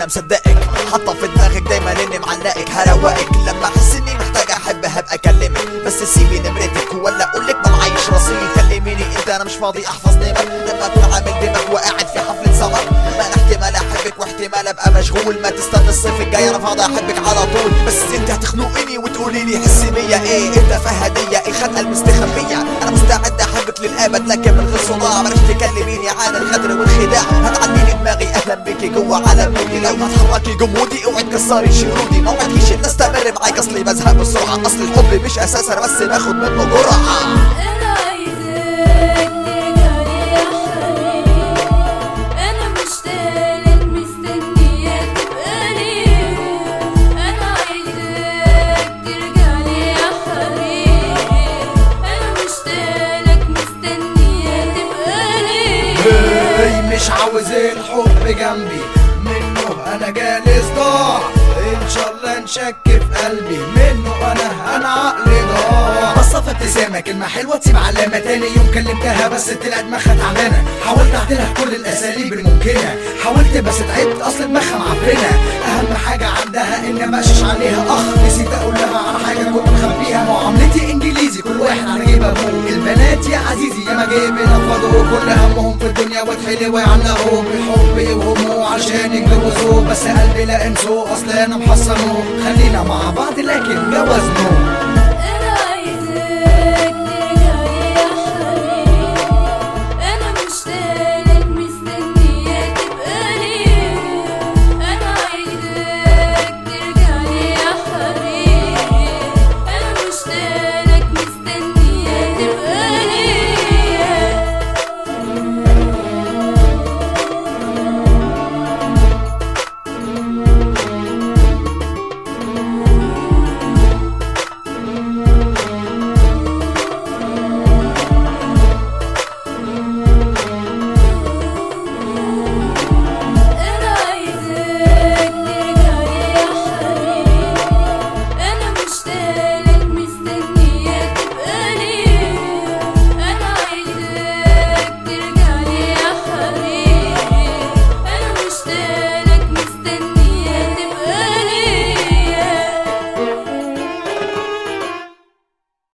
انا مصدقك حاطه في دماغك دايما اني معلقك هروقك لما احس اني محتاج احب هبقى اكلمك بس سيبي نمرتك ولا اقولك ما معيش رصيد كلميني انت انا مش فاضي احفظ نمر لما اكون عامل دماغ وقاعد في حفله سمر ما انا احتمال احبك واحتمال ابقى مشغول ما تستنى الصيف الجاي انا فاضي احبك على طول بس انت هتخنقيني وتقولي لي حسي بيا ايه انت فهديه ايه خلقه المستخبيه انا مستعد احبك للابد لكن من غير صداع معرفش تكلميني عن الغدر والخداع هتعديني دماغي اهلا بيكي جوه على مودي لو هتحركي جمودي اوعي تكسري شرودي ما وعدكيش ان استمر معاك اصلي بزهق بسرعه اصل الحب مش اساس انا بس باخد منه جرعه انا عايزاك ترجعلي يا حبيبي انا مشتاقلك مستنياك تبقى لي انا عايزاك ترجعلي يا حبيبي انا مشتاقلك مستنياك تبقى لي هي مش عاوز الحب جنبي منه انا جالي صداع ان شاء الله نشك في قلبي منه انا انا عقلي ضاع بصة في ابتسامة كلمة حلوة تسيب علامة تاني يوم كلمتها بس طلعت دماغها تعبانة حاولت اعدلها كل الاساليب الممكنة حاولت بس تعبت اصل دماغها معفنة اهم حاجة عندها ان ماشيش عليها اخ نسيت اقول لها على حاجة كنت مخبيها معاملتي انجليزي كل واحد على جيب ابوه البنات يا عزيزي يا ما جيب نفضوا كل همهم في الدنيا واتحلوا ويعلقوا بالحب يوهموا عشان يتجوزوه بس قلبي لا انسوه اصل انا محصنه خلينا مع بعض لكن جوزنه